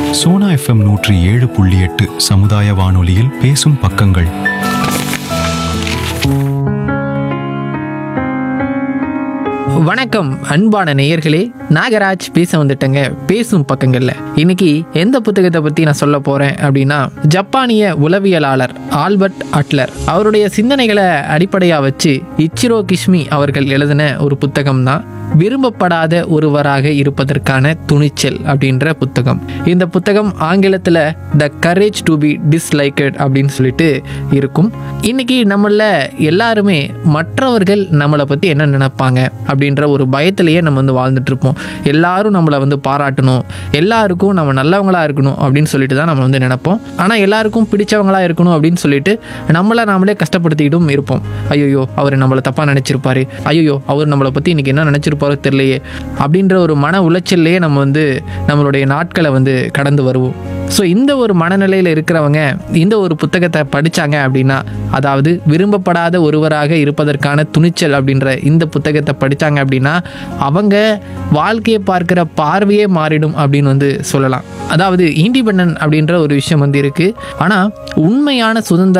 Sona FM நூற்றி ஏழு புள்ளி எட்டு சமுதாய வானொலியில் பேசும் பக்கங்கள் வணக்கம் அன்பான நேயர்களே நாகராஜ் பேச வந்துட்டேங்க பேசும் பக்கங்கள்ல இன்னைக்கு எந்த புத்தகத்தை பத்தி நான் சொல்ல போறேன் அப்படின்னா ஜப்பானிய உளவியலாளர் ஆல்பர்ட் அட்லர் அவருடைய சிந்தனைகளை அடிப்படையா வச்சு இச்சிரோ கிஷ்மி அவர்கள் எழுதின ஒரு புத்தகம் தான் விரும்பப்படாத ஒருவராக இருப்பதற்கான துணிச்சல் அப்படின்ற புத்தகம் இந்த புத்தகம் ஆங்கிலத்தில் the courage to be disliked அப்படின்னு சொல்லிட்டு இருக்கும் இன்னைக்கு நம்மள எல்லாருமே மற்றவர்கள் நம்மளை பற்றி என்ன நினைப்பாங்க அப்படின்ற ஒரு பயத்திலேயே நம்ம வந்து வாழ்ந்துட்டு இருப்போம் எல்லாரும் நம்மளை வந்து பாராட்டணும் எல்லாருக்கும் நம்ம நல்லவங்களா இருக்கணும் அப்படின்னு சொல்லிட்டு தான் நம்ம வந்து நினைப்போம் ஆனால் எல்லாருக்கும் பிடிச்சவங்களா இருக்கணும் அப்படின்னு சொல்லிட்டு நம்மளை நாமளே கஷ்டப்படுத்திக்கிட்டும் இருப்போம் ஐயோ அவர் நம்மளை தப்பாக நினச்சிருப்பாரு ஐயோ அவர் நம்மளை பற்றி இன்னைக்கு என்ன நினச்சிருப்பாரோ தெரியலையே அப்படின்ற ஒரு மன உளைச்சல்லையே நம்ம வந்து நம்மளுடைய நாட்களை வந்து கடந்து வருவோம் ஸோ இந்த ஒரு மனநிலையில் இருக்கிறவங்க இந்த ஒரு புத்தகத்தை படித்தாங்க அப்படின்னா அதாவது விரும்பப்படாத ஒருவராக இருப்பதற்கான துணிச்சல் அப்படின்ற இந்த புத்தகத்தை படித்தாங்க அப்படின்னா அவங்க வாழ்க்கையை பார்க்குற பார்வையே மாறிடும் அப்படின்னு வந்து சொல்லலாம் அதாவது இண்டிபெண்டன்ட் அப்படின்ற ஒரு விஷயம் வந்து இருக்குது ஆனால் உண்மையான சுதந்திரம்